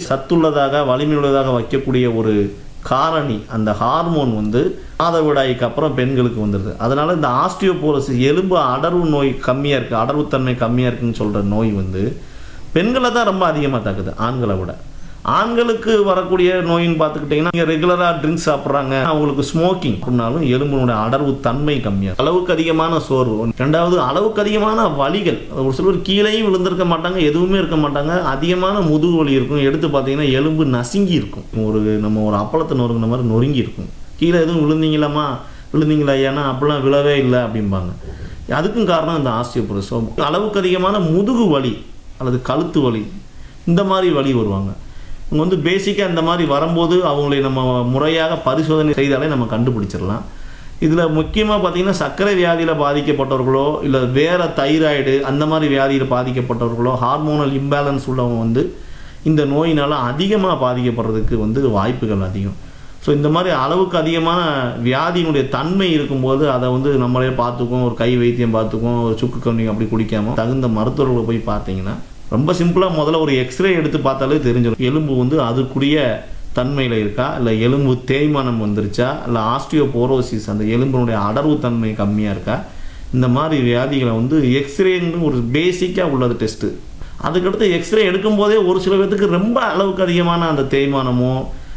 சத்துள்ளதாக வலிமையுள்ளதாக வைக்கக்கூடிய ஒரு காரணி அந்த ஹார்மோன் வந்து மாதவிடாய்க்கு அப்புறம் பெண்களுக்கு வந்துடுது அதனால இந்த ஆஸ்டியோபோரோசிஸ் எலும்பு அடர்வு நோய் கம்மியாக இருக்குது அடர்வுத்தன்மை கம்மியாக இருக்குன்னு சொல்கிற நோய் வந்து பெண்களை தான் ரொம்ப அதிகமாக தாக்குது ஆண்களை விட ஆண்களுக்கு வரக்கூடிய நோயின்னு பார்த்துக்கிட்டிங்கன்னா நீங்கள் ரெகுலராக ட்ரிங்க்ஸ் சாப்பிட்றாங்க அவங்களுக்கு ஸ்மோக்கிங் அப்படின்னாலும் எலும்பினுடைய அடர்வு தன்மை கம்மியாக அளவுக்கு அதிகமான சோர்வு ரெண்டாவது அளவுக்கு அதிகமான வலிகள் ஒரு சிலர் கீழேயும் விழுந்திருக்க மாட்டாங்க எதுவுமே இருக்க மாட்டாங்க அதிகமான முதுகு வலி இருக்கும் எடுத்து பார்த்தீங்கன்னா எலும்பு நசுங்கி இருக்கும் ஒரு நம்ம ஒரு அப்பளத்தை நொறுங்கின மாதிரி நொறுங்கி இருக்கும் கீழே எதுவும் விழுந்தீங்களாமா விழுந்தீங்களா ஏன்னா அப்படிலாம் விழவே இல்லை அப்படிம்பாங்க அதுக்கும் காரணம் இந்த ஆஸ்டியோபோரோஸ் அளவுக்கு அதிகமான முதுகு வலி அல்லது கழுத்து வலி இந்த மாதிரி வலி வருவாங்க இவங்க வந்து பேசிக்காக இந்த மாதிரி வரும்போது அவங்களை நம்ம முறையாக பரிசோதனை செய்தாலே நம்ம கண்டுபிடிச்சிடலாம் இதில் முக்கியமாக பார்த்தீங்கன்னா சர்க்கரை வியாதியில் பாதிக்கப்பட்டவர்களோ இல்லை வேறு தைராய்டு அந்த மாதிரி வியாதியில் பாதிக்கப்பட்டவர்களோ ஹார்மோனல் இம்பேலன்ஸ் உள்ளவங்க வந்து இந்த நோயினால் அதிகமாக பாதிக்கப்படுறதுக்கு வந்து வாய்ப்புகள் அதிகம் ஸோ இந்த மாதிரி அளவுக்கு அதிகமான வியாதியினுடைய தன்மை இருக்கும்போது அதை வந்து நம்மளே பார்த்துக்குவோம் ஒரு கை வைத்தியம் பார்த்துக்குவோம் ஒரு சுக்கு கண்ணி அப்படி குடிக்காம தகுந்த மருத்துவர்களை போய் பார்த்தீங்கன்னா ரொம்ப சிம்பிளாக முதல்ல ஒரு எக்ஸ்ரே எடுத்து பார்த்தாலே தெரிஞ்சிடும் எலும்பு வந்து அதுக்குரிய தன்மையில் இருக்கா இல்லை எலும்பு தேய்மானம் வந்துருச்சா இல்லை ஆஸ்டியோபோரோசிஸ் அந்த எலும்பினுடைய அடர்வு தன்மை கம்மியாக இருக்கா இந்த மாதிரி வியாதிகளை வந்து எக்ஸ்ரேன்னு ஒரு பேசிக்காக உள்ளது டெஸ்ட்டு அதுக்கடுத்து எக்ஸ்ரே எடுக்கும்போதே ஒரு சில பேர்த்துக்கு ரொம்ப அளவுக்கு அதிகமான அந்த தேய்மானமோ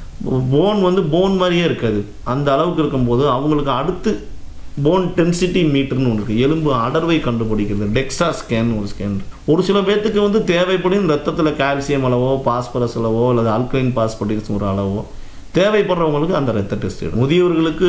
போன் வந்து போன் மாதிரியே இருக்காது அந்த அளவுக்கு இருக்கும்போது அவங்களுக்கு அடுத்து போன் டென்சிட்டி மீட்டர்னு ஒன்று இருக்குது எலும்பு அடர்வை கண்டுபிடிக்கிறது டெக்ஸா ஸ்கேன் ஒரு ஸ்கேன் ஒரு சில பேர்த்துக்கு வந்து தேவைப்படும் ரத்தத்தில் கால்சியம் அளவோ பாஸ்பரஸ் அளவோ அல்லது ஆல்கலைன் பாஸ்பரஸ் ஒரு அளவோ தேவைப்படுறவங்களுக்கு அந்த ரத்த டெஸ்ட் எடுக்கும் முதியவர்களுக்கு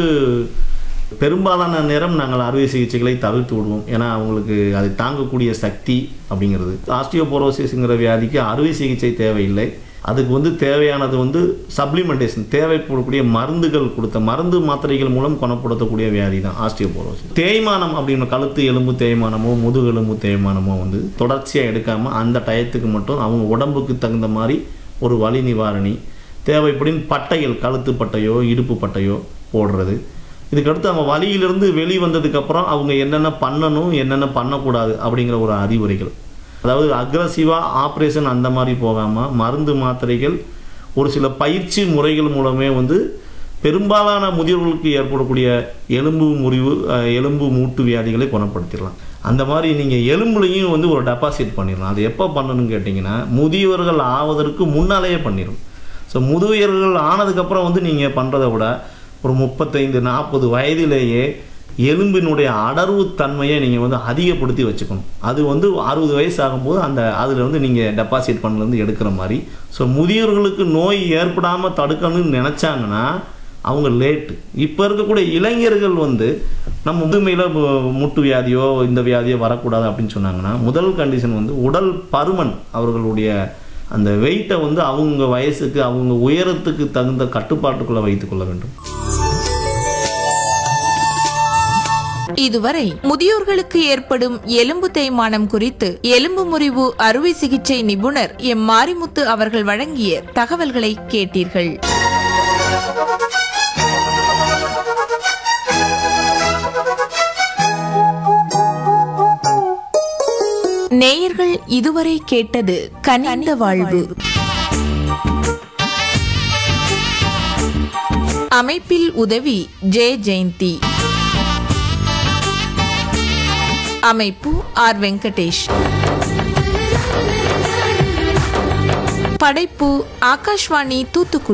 பெரும்பாலான நேரம் நாங்கள் அறுவை சிகிச்சைகளை தவிர்த்து விடுவோம் ஏன்னா அவங்களுக்கு அதை தாங்கக்கூடிய சக்தி அப்படிங்கிறது ஆஸ்டியோபோரோசிஸ்ங்கிற வியாதிக்கு அறுவை சிகிச்சை தேவையில்லை அதுக்கு வந்து தேவையானது வந்து சப்ளிமெண்டேஷன் தேவைப்படக்கூடிய மருந்துகள் கொடுத்த மருந்து மாத்திரைகள் மூலம் குணப்படுத்தக்கூடிய வியாதி தான் ஆஸ்டியோபோரோசிஸ் தேய்மானம் அப்படின்னு கழுத்து எலும்பு தேய்மானமோ முதுகு எலும்பு தேய்மானமோ வந்து தொடர்ச்சியாக எடுக்காமல் அந்த டயத்துக்கு மட்டும் அவங்க உடம்புக்கு தகுந்த மாதிரி ஒரு வலி நிவாரணி தேவைப்படின் பட்டைகள் கழுத்து பட்டையோ இடுப்பு பட்டையோ போடுறது இதுக்கடுத்து அவங்க வலியிலிருந்து வெளி வந்ததுக்கப்புறம் அவங்க என்னென்ன பண்ணணும் என்னென்ன பண்ணக்கூடாது அப்படிங்கிற ஒரு அறிவுரைகள் அதாவது அக்ரஸிவாக ஆப்ரேஷன் அந்த மாதிரி போகாமல் மருந்து மாத்திரைகள் ஒரு சில பயிற்சி முறைகள் மூலமே வந்து பெரும்பாலான முதியவர்களுக்கு ஏற்படக்கூடிய எலும்பு முறிவு அஹ், எலும்பு மூட்டு வியாதிகளை குணப்படுத்திடலாம் அந்த மாதிரி நீங்கள் எலும்புலையும் வந்து ஒரு டெபாசிட் பண்ணிடலாம் அது எப்போ பண்ணணும்னு கேட்டிங்கன்னா முதியவர்கள் ஆவதற்கு முன்னாலேயே பண்ணிடும் ஸோ முதியவர்கள் ஆனதுக்கப்புறம் வந்து நீங்கள் பண்ணுறதை விட ஒரு முப்பத்தைந்து நாற்பது வயதிலேயே எலும்பினுடைய அடர்வு தன்மையை நீங்கள் வந்து அதிகப்படுத்தி வச்சுக்கணும் அது வந்து அறுபது வயசு ஆகும்போது அந்த அதில் வந்து நீங்கள் டெபாசிட் பண்ணலேருந்து எடுக்கிற மாதிரி ஸோ முதியவர்களுக்கு நோய் ஏற்படாமல் தடுக்கணும்னு நினச்சாங்கன்னா அவங்க லேட்டு இப்போ இருக்கக்கூடிய இளைஞர்கள் வந்து நம்ம முதுமையில் முட்டு வியாதியோ இந்த வியாதியோ வரக்கூடாது அப்படின்னு சொன்னாங்கன்னா முதல் கண்டிஷன் வந்து உடல் பருமன் அவர்களுடைய அந்த வெயிட்டை வந்து அவங்க வயசுக்கு அவங்க உயரத்துக்கு தகுந்த கட்டுப்பாட்டுக்குள்ளே வைத்துக்கொள்ள வேண்டும் இதுவரை முதியோர்களுக்கு ஏற்படும் எலும்பு தேய்மானம் குறித்து எலும்பு முறிவு அறுவை சிகிச்சை நிபுணர் எம் மாரிமுத்து அவர்கள் வழங்கிய தகவல்களை கேட்டீர்கள் நேயர்கள் இதுவரை கேட்டது கனிந்த வாழ்வு அமைப்பில் உதவி ஜே ஜெயந்தி அமைப்பு ஆர் வெங்கடேஷ் படைப்பு ஆகாஷ்வாணி தூத்துக்குடி